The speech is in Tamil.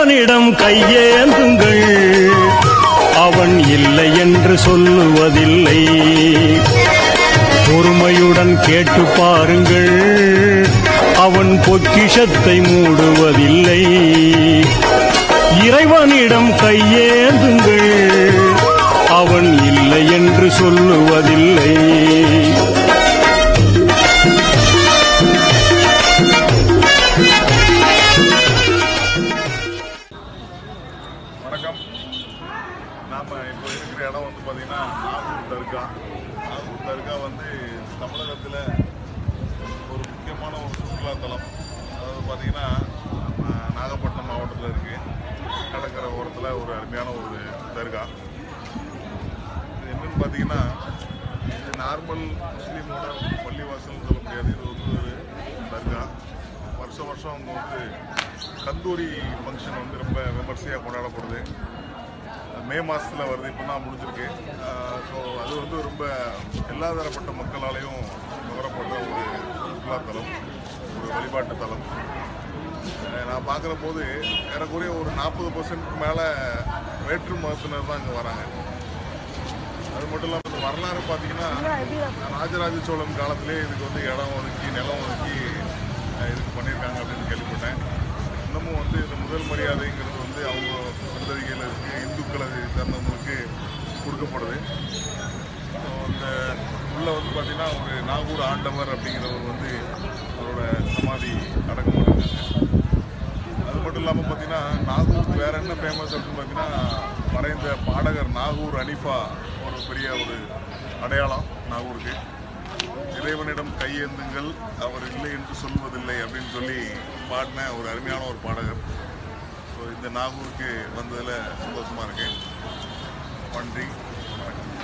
இறைவனிடம் கையேந்துங்கள் அவன் இல்லை என்று சொல்லுவதில்லை பொறுமையுடன் கேட்டு பாருங்கள் அவன் பொக்கிஷத்தை மூடுவதில்லை இறைவனிடம் கையேந்துங்கள் அவன் இல்லை என்று சொல்லுவதில்லை வணக்கம் நாம் இப்போ இருக்கிற இடம் வந்து பார்த்தீங்கன்னா நாகூர் தர்கா நாகூர் தர்கா வந்து தமிழகத்தில் ஒரு முக்கியமான ஒரு சுற்றுலாத்தலம் அதாவது பார்த்தீங்கன்னா நம்ம நாகப்பட்டினம் மாவட்டத்தில் இருக்குது கடற்கரை ஓரத்தில் ஒரு அருமையான ஒரு தர்கா இது என்னன்னு பார்த்தீங்கன்னா இது நார்மல் முஸ்லீமோட பள்ளிவாசல்னு சொல்ல முடியாது இது வந்து ஒரு தர்கா வருஷம் வருஷம் அவங்க வந்து கந்தூரி ஃபங்க்ஷன் வந்து ரொம்ப விமர்சையாக கொண்டாடப்படுது மே மாதத்தில் வருது இப்போ தான் முடிஞ்சிருக்கு ஸோ அது வந்து ரொம்ப எல்லா தரப்பட்ட மக்களாலையும் நுகரப்படுற ஒரு சுற்றுலாத்தலம் ஒரு வழிபாட்டு தலம் அஹ் நான் பார்க்குற போது ஏறக்குறைய ஒரு நாற்பது பர்சன்ட்க்கு மேலே வேற்று மதத்தினர் தான் இங்கே வராங்க அது மட்டும் இல்லாமல் இந்த வரலாறு பார்த்தீங்கன்னா ராஜராஜ சோழன் காலத்திலே இதுக்கு வந்து இடம் ஒதுக்கி நிலம் ஒதுக்கி அஹ், இதுக்கு பண்ணியிருக்காங்க அப்படின்னு கேள்விப்பட்டேன் இன்னமும் வந்து இந்த முதல் மரியாதைங்கிறது வந்து அவங்க சந்ததிகளுக்கு இந்துக்களை சேர்ந்தவங்களுக்கு கொடுக்கப்படுது ஸோ இந்த உள்ள வந்து பார்த்தீங்கன்னா ஒரு நாகூர் ஆண்டவர் அப்படிங்கிறவர் வந்து அவரோட சமாதி அடக்கம் பண்ணியிருக்காங்க அது மட்டும் இல்லாமல் பார்த்தீங்கன்னா நாகூருக்கு வேற என்ன ஃபேமஸ் அப்படின்னு பார்த்தீங்கன்னா மறைந்த பாடகர் நாகூர் அனிஃபா ஒரு பெரிய ஒரு அடையாளம் நாகூருக்கு இறைவனிடம் கையேந்துங்கள் அவர் இல்லை என்று சொல்வதில்லை அப்படின்னு சொல்லி பாடின ஒரு அருமையான ஒரு பாடகர் ஸோ இந்த நாகூருக்கு வந்ததில் சந்தோஷமாக இருக்கேன் நன்றி வணக்கம்